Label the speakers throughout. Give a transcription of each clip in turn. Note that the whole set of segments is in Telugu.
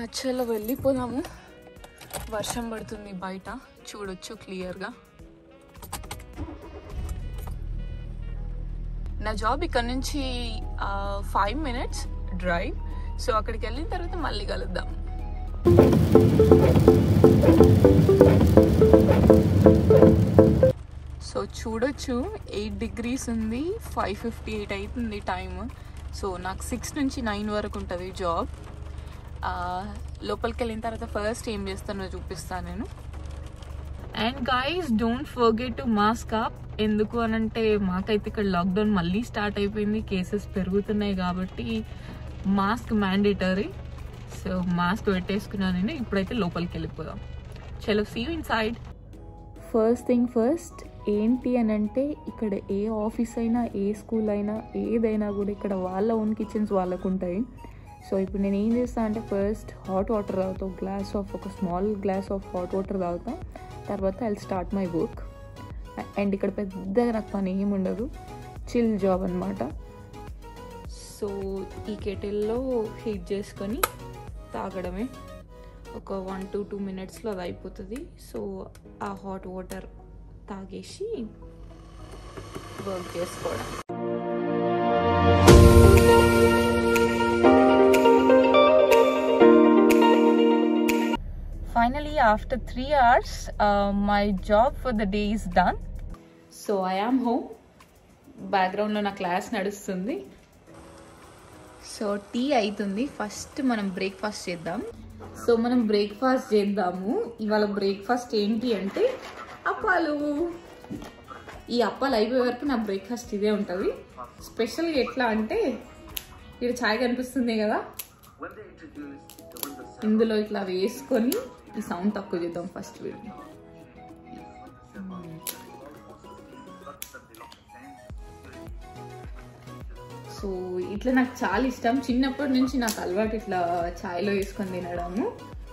Speaker 1: చలో వెళ్ళిపోదాము వర్షం పడుతుంది బయట చూడొచ్చు క్లియర్గా నా జాబ్ ఇక్కడ నుంచి ఫైవ్ మినిట్స్ డ్రైవ్ సో అక్కడికి వెళ్ళిన తర్వాత మళ్ళీ కలుద్దాం సో చూడొచ్చు ఎయిట్ డిగ్రీస్ ఉంది ఫైవ్ ఫిఫ్టీ ఎయిట్ అవుతుంది టైమ్ సో నాకు సిక్స్ నుంచి నైన్ వరకు ఉంటుంది జాబ్ లోపలికి వెళ్ళిన తర్వాత ఫస్ట్ ఏం చేస్తానో చూపిస్తాను నేను and guys don't forget to mask up ఎందుకు అనంటే మాకైతే ఇక్కడ లాక్డౌన్ మళ్ళీ స్టార్ట్ అయిపోయింది కేసెస్ పెరుగుతున్నాయి కాబట్టి మాస్క్ మ్యాండేటరీ సో మాస్క్ పెట్టేసుకున్నాను నేను ఇప్పుడైతే లోపలికి వెళ్ళిపోదాం చలో see inside first thing first ఏంటి అని అంటే ఇక్కడ ఏ ఆఫీస్ అయినా ఏ స్కూల్ అయినా ఏదైనా కూడా ఇక్కడ వాళ్ళ ఓన్ కిచెన్స్ వాళ్ళకు ఉంటాయి సో ఇప్పుడు నేను ఏం చేస్తాను అంటే ఫస్ట్ హాట్ వాటర్ తాగుతా గ్లాస్ ఆఫ్ ఒక small glass of hot water తాగుతా తర్వాత I start my work and ఇక్కడ పెద్దగా నాకు పని ఏమి ఉండదు చిల్ జాబ్ అనమాట సో ఈ కెటిల్లో హీట్ చేసుకొని తాగడమే ఒక వన్ టు టూ మినిట్స్లో అది అయిపోతుంది సో ఆ హాట్ వాటర్ తాగేసి వర్క్ చేసుకోవడం finally after three hours my job for the day is done so I am home బ్యాక్గ్రౌండ్లో నా క్లాస్ నడుస్తుంది సో టీ అవుతుంది ఫస్ట్ మనం బ్రేక్ఫాస్ట్ చేద్దాం సో మనం బ్రేక్ఫాస్ట్ చేద్దాము ఇవాళ బ్రేక్ఫాస్ట్ ఏంటి అంటే అప్పాలు ఈ అప్పాలు అయిపోయే వరకు నా బ్రేక్ఫాస్ట్ ఇదే ఉంటుంది స్పెషల్గా ఎట్లా అంటే ఇక్కడ ఛాయ్ కనిపిస్తుంది కదా ఇందులో ఇట్లా వేసుకొని ఈ సౌండ్ తక్కువ చేద్దాం ఫస్ట్ వీడియో సో ఇట్లా నాకు చాలా ఇష్టం చిన్నప్పటి నుంచి నాకు అలవాటు ఇట్లా ఛాయ్లో వేసుకొని తినడము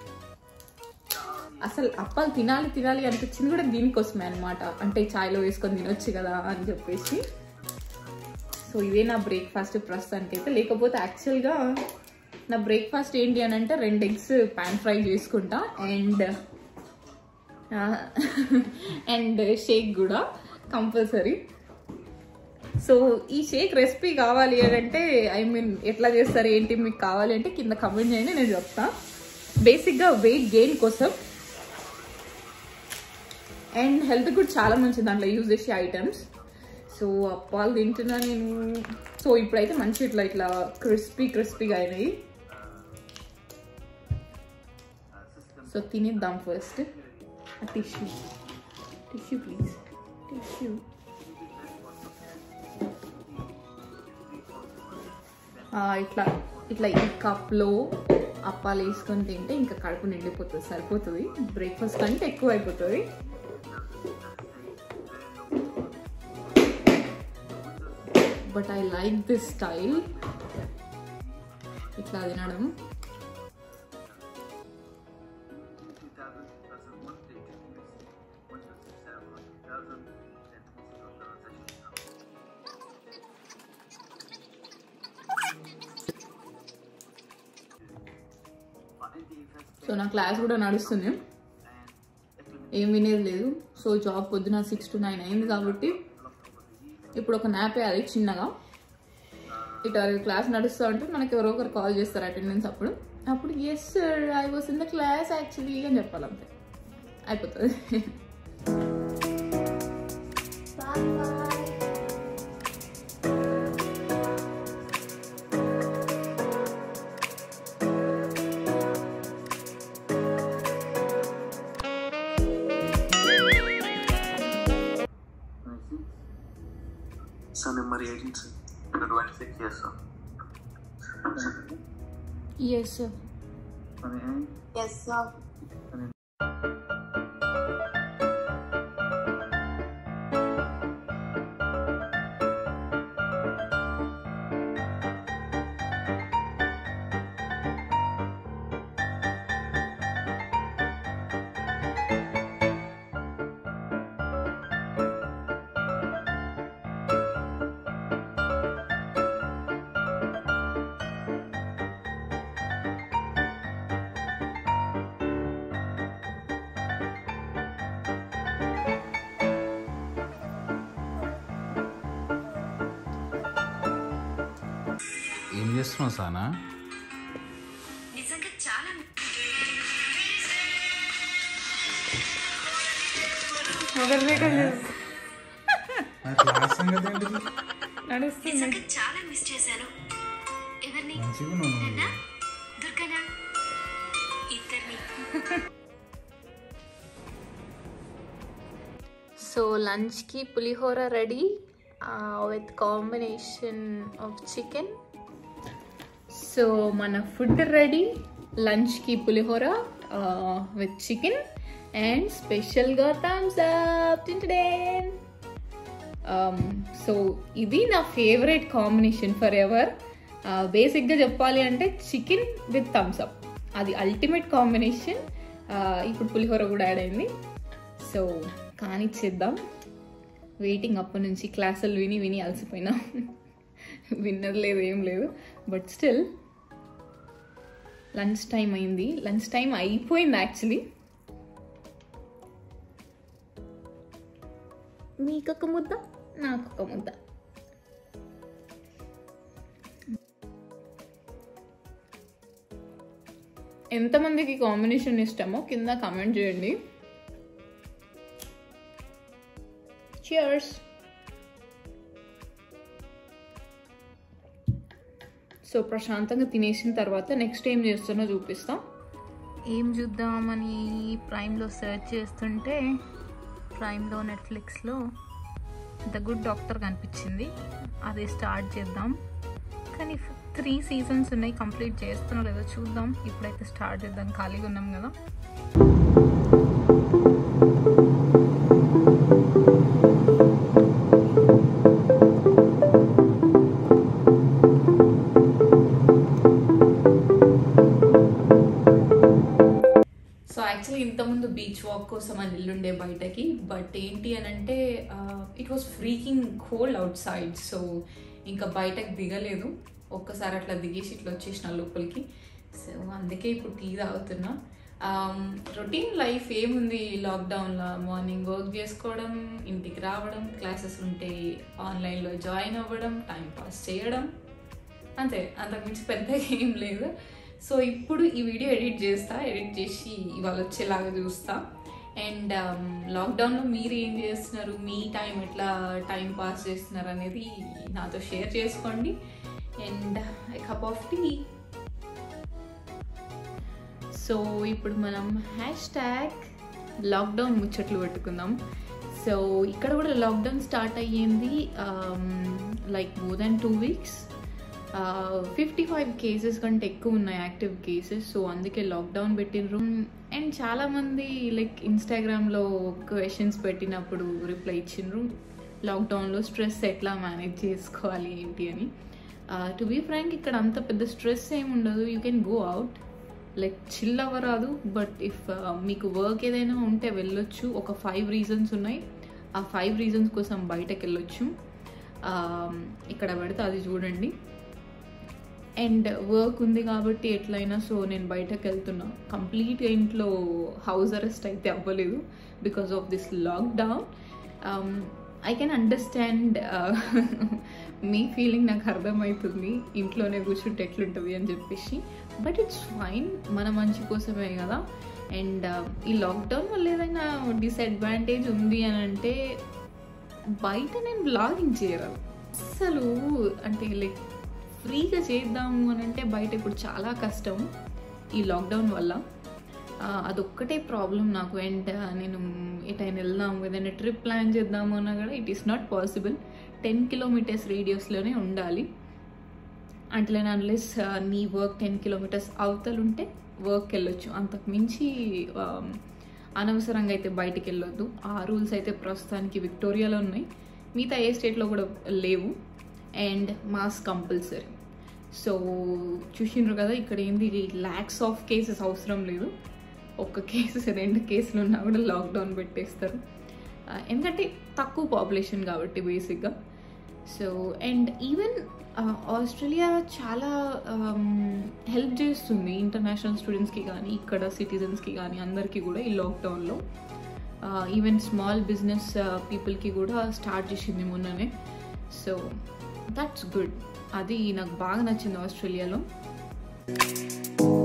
Speaker 1: అసలు అప్పాలు తినాలి తినాలి అనిపించింది కూడా దీనికోసమే అనమాట అంటే ఛాయ్లో వేసుకొని తినొచ్చు కదా అని చెప్పేసి సో ఇదే నా బ్రేక్ఫాస్ట్ ప్రస్తుతానికి అయితే లేకపోతే యాక్చువల్గా నా బ్రేక్ఫాస్ట్ ఏంటి అని అంటే రెండు ఎగ్స్ పాన్ ఫ్రై చేసుకుంటా అండ్ అండ్ షేక్ కూడా కంపల్సరీ సో ఈ షేక్ రెసిపీ కావాలి అని అంటే ఐ మీన్ ఎట్లా చేస్తారు ఏంటి మీకు కావాలి అంటే కింద కమెంట్ చేయండి నేను చెప్తా బేసిక్గా వెయిట్ గెయిన్ కోసం అండ్ హెల్త్ కూడా చాలా మంచిది దాంట్లో యూజ్ చేసే ఐటమ్స్ సో అప్పాలు తింటున్నా నేను సో ఇప్పుడైతే మంచి ఇట్లా ఇట్లా క్రిస్పీ క్రిస్పీగా అయినాయి సో తినేద్దాం first tissue tissue please tissue ఇట్లా ఇట్లా ఈ కప్లో అప్పాలు వేసుకొని తింటే ఇంకా కడుపు నిండిపోతుంది సరిపోతుంది బ్రేక్ఫాస్ట్ అంటే ఎక్కువ అయిపోతుంది but I like this style ఇట్లా తినడం సో నా క్లాస్ కూడా నడుస్తుంది ఏం వినేది లేదు సో జాబ్ పొద్దున సిక్స్ టు నైన్ అయింది కాబట్టి ఇప్పుడు ఒక న్యాప్ వేయాలి చిన్నగా ఇటు క్లాస్ నడుస్తూ ఉంటే మనకి ఎవరో ఒకరు కాల్ చేస్తారు అటెండెన్స్ అప్పుడు అప్పుడు yes sir I was in the class actually అని చెప్పాలంతే అయిపోతుంది
Speaker 2: Son number 18, sir. Number 26, yes, sir.
Speaker 1: Yes sir
Speaker 3: Yes, sir.
Speaker 4: ఏం చేస్తున్నావు సానా
Speaker 5: నిజంగా చాలా
Speaker 4: నా క్లాస్ సంగతి ఏంటిది
Speaker 1: నడుస్తుంది
Speaker 5: నిజంగా చాలా మిస్ చేశాను ఎవరిని
Speaker 4: మంచిగా ఉన్నావు నువ్వు.
Speaker 5: నన్నా దుర్గనా ఇద్దరిని
Speaker 1: సో లంచ్కి pulihora ready with combination of chicken so మన ఫుడ్ రెడీ లంచ్కి పులిహోర విత్ చికెన్ అండ్ స్పెషల్గా థమ్స్ అప్ టింటడేన్ సో ఇది నా ఫేవరెట్ కాంబినేషన్ ఫర్ ఎవర్ బేసిక్గా చెప్పాలి అంటే చికెన్ విత్ థమ్స్ అప్ అది అల్టిమేట్ కాంబినేషన్ ఇప్పుడు పులిహోర కూడా యాడ్ అయింది సో కానిచ్చేద్దాం వెయిటింగ్ అప్పటి నుంచి క్లాసులు విని విని అలసిపోయినా విన్నది లేదు ఏం లేదు బట్ స్టిల్ లంచ్ టైం అయింది లంచ్ టైం అయిపోయింది యాక్చువల్లీ మీకొక ముద్ద నాకొక ముద్ద ఎంతమందికి కాంబినేషన్ ఇష్టమో కింద కామెంట్ చేయండి చియర్స్ సో ప్రశాంతంగా తినేసిన తర్వాత నెక్స్ట్ ఏం చేస్తున్నా చూపిస్తాం ఏం చూద్దామని ప్రైమ్లో సెర్చ్ చేస్తుంటే ప్రైమ్లో నెట్ఫ్లిక్స్లో ద గుడ్ డాక్టర్ కనిపించింది అది స్టార్ట్ చేద్దాం కానీ త్రీ సీజన్స్ ఉన్నాయి కంప్లీట్ చేస్తున్నా లేదో చూద్దాం ఇప్పుడైతే స్టార్ట్ చేద్దాం ఖాళీగా ఉన్నాం కదా సో యాక్చువల్లీ ఇంతకుముందు బీచ్ వాక్ కోసం అని వెళ్ళుండే బయటకి బట్ ఏంటి అని అంటే it was freaking cold outside so ఇంకా బయటకు దిగలేదు ఒక్కసారి అట్లా దిగేసి ఇట్లా వచ్చేసిన లోపలికి సో అందుకే ఇప్పుడు టీ తాగుతున్నా రొటీన్ లైఫ్ ఏముంది లాక్డౌన్లో మార్నింగ్ వర్క్ చేసుకోవడం ఇంటికి రావడం క్లాసెస్ ఉంటే ఆన్లైన్లో జాయిన్ అవ్వడం టైం పాస్ చేయడం అంతే అంతకుమించి పెద్దగా ఏం లేదు సో ఇప్పుడు ఈ వీడియో ఎడిట్ చేస్తా ఎడిట్ చేసి ఇవాళ వచ్చేలాగా చూస్తా అండ్ లాక్డౌన్లో మీరు ఏం చేస్తున్నారు మీ టైం ఎట్లా టైం పాస్ చేస్తున్నారు అనేది నాతో షేర్ చేసుకోండి and cup of tea so ఇప్పుడు మనం హ్యాష్ ట్యాగ్ లాక్డౌన్ ముచ్చట్లు పెట్టుకుందాం సో ఇక్కడ కూడా లాక్డౌన్ స్టార్ట్ అయ్యింది like more than two weeks fifty five cases కంటే ఎక్కువ ఉన్నాయి యాక్టివ్ కేసెస్ సో అందుకే లాక్డౌన్ పెట్టినరు అండ్ చాలామంది లైక్ ఇన్స్టాగ్రామ్లో క్వశ్చన్స్ పెట్టినప్పుడు రిప్లై ఇచ్చిండ్రు లాక్డౌన్లో స్ట్రెస్ ఎట్లా మేనేజ్ చేసుకోవాలి ఏంటి అని టు బీ ఫ్రాంక్ ఇక్కడ అంత పెద్ద స్ట్రెస్ ఏమి ఉండదు you can go out like chill అవ్వరాదు బట్ ఇఫ్ మీకు వర్క్ ఏదైనా ఉంటే వెళ్ళొచ్చు ఒక ఫైవ్ రీజన్స్ ఉన్నాయి ఆ ఫైవ్ రీజన్స్ కోసం బయటకు వెళ్ళొచ్చు ఇక్కడ పెడితే అది చూడండి అండ్ వర్క్ ఉంది కాబట్టి ఎట్లయినా సో నేను బయటకు వెళ్తున్నా కంప్లీట్గా ఇంట్లో హౌస్ అరెస్ట్ అయితే అవ్వలేదు because of this lockdown I can understand మీ ఫీలింగ్ నాకు అర్థమవుతుంది ఇంట్లోనే కూర్చుంటే ఎట్లుంటుంది అని చెప్పేసి బట్ ఇట్స్ ఫైన్ మన మంచి కోసమే కదా అండ్ ఈ లాక్డౌన్ వల్ల ఏదైనా డిసడ్వాంటేజ్ ఉంది అని అంటే బయట నేను బ్లాగింగ్ చేయరాదు అసలు అంటే లైక్ ఫ్రీగా చేద్దాము అని అంటే బయట ఇప్పుడు చాలా కష్టం ఈ లాక్డౌన్ వల్ల అదొక్కటే ప్రాబ్లం నాకు అండ్ నేను ఎటైనా వెళ్దాము ఏదైనా ట్రిప్ ప్లాన్ చేద్దాము అన్నా కూడా it is not possible ten kilometres రేడియస్లోనే ఉండాలి అంటే అన్లెస్ నీ వర్క్ టెన్ కిలోమీటర్స్ అవతలు ఉంటే వర్క్ వెళ్ళొచ్చు అంతకు మించి అనవసరంగా అయితే బయటికి వెళ్ళొద్దు ఆ రూల్స్ అయితే ప్రస్తుతానికి విక్టోరియాలో ఉన్నాయి మిగతా ఏ స్టేట్లో కూడా లేవు అండ్ మాస్క్ కంపల్సరీ సో చూసిండ్రు కదా ఇక్కడ ఏంది ల్యాక్స్ ఆఫ్ కేసెస్ అవసరం లేదు ఒక్క కేసెస్ రెండు కేసులు ఉన్నా కూడా లాక్డౌన్ పెట్టేస్తారు ఎందుకంటే తక్కువ పాపులేషన్ కాబట్టి బేసిక్గా సో అండ్ ఈవెన్ ఆస్ట్రేలియా చాలా హెల్ప్ చేస్తుంది ఇంటర్నేషనల్ స్టూడెంట్స్కి కానీ ఇక్కడ సిటిజన్స్కి కానీ అందరికీ కూడా ఈ లాక్డౌన్లో ఈవెన్ స్మాల్ బిజినెస్ పీపుల్కి కూడా స్టార్ట్ చేసింది మొన్ననే సో దట్స్ గుడ్ అది నాకు బాగా నచ్చింది ఆస్ట్రేలియాలో